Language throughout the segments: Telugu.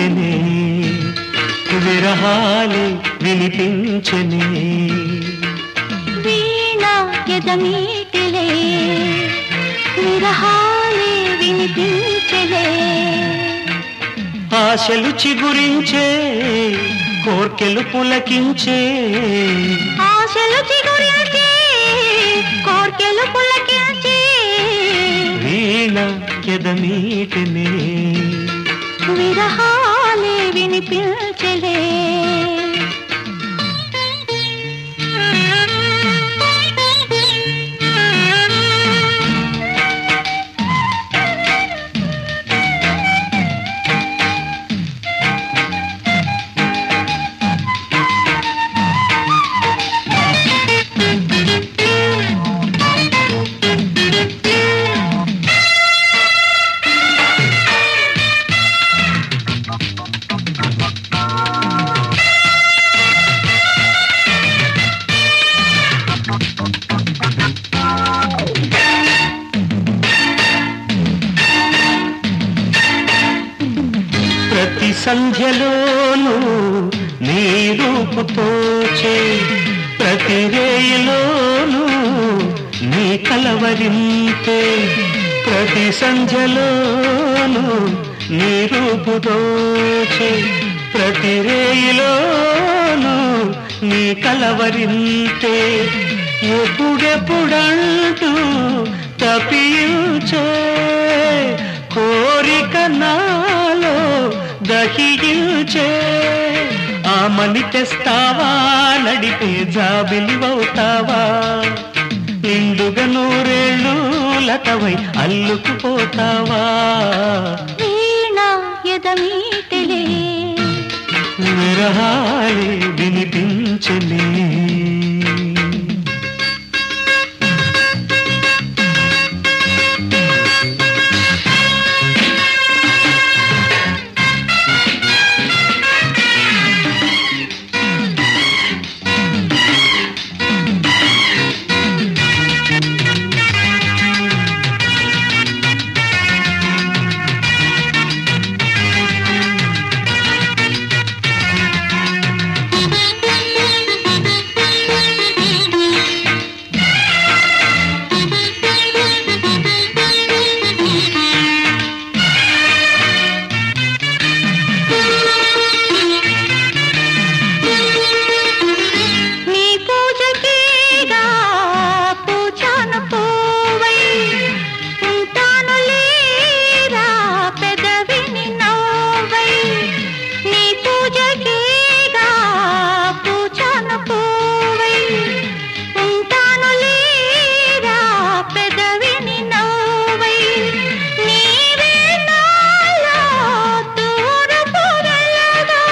ఎదమీటనే విరహాలి వినిపించనే వీణ ఎదమీటిలే విరహాలే వినిపించలే ఆశలు చిగురించే కోర్కెలు పులకించే ఆశలు చిగురించే కోర్కెలు పులకించే వీణ ఎదమీటనే విరహాలే వినిపించలే ప్రతి సంధ్యలోనూ నీ రూపుతోచే ప్రతి రేయిలోనూ నీ కలవరింతే ప్రతి సంధ్యలోనూ నీ రూపుతోచే ప్రతి రేయిలోనూ నీ కలవరింతే ఎప్పుడెప్పుడంటూ తప్పించే కోరిక నాలో దహించే ఆమని తెస్తావా నడిపే జాబిలివవుతావా నిండుగా నూరేళ్ళు లతవై అల్లుకుపోతావా వీణ ఎదమీటిలే విరహాలే వినిపించలే నీ పూజకేగా పూజాన పోవై ఉంటాను లేరా పెదవిని నవ్వై నీ పూజకేగా పూజాన పోవై ఉంటాను లేరా పెదవిని నవ్వై నీవే నాలో తూర్పు వెళ్ళగా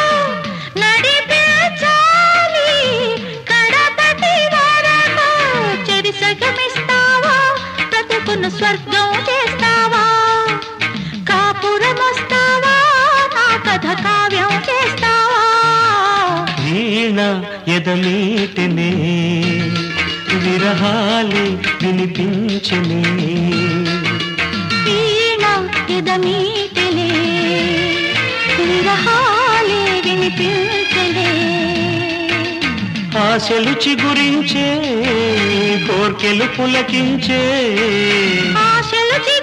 నడిపించాలి కడపటి వరకు చెరిసగమిస్తావా బ్రతుకును స్వర్గం చేస్తావా కాపురం వస్తావా నా కథ కావ్యం చేస్తావా వీణ ఎదమీటనే విరహాలే వినిపించనే వీణ ఎదమీటలే విరహాలే వినిపించలే ఆశలు చిగురించే కోర్కెలు పులకించే ఆశలు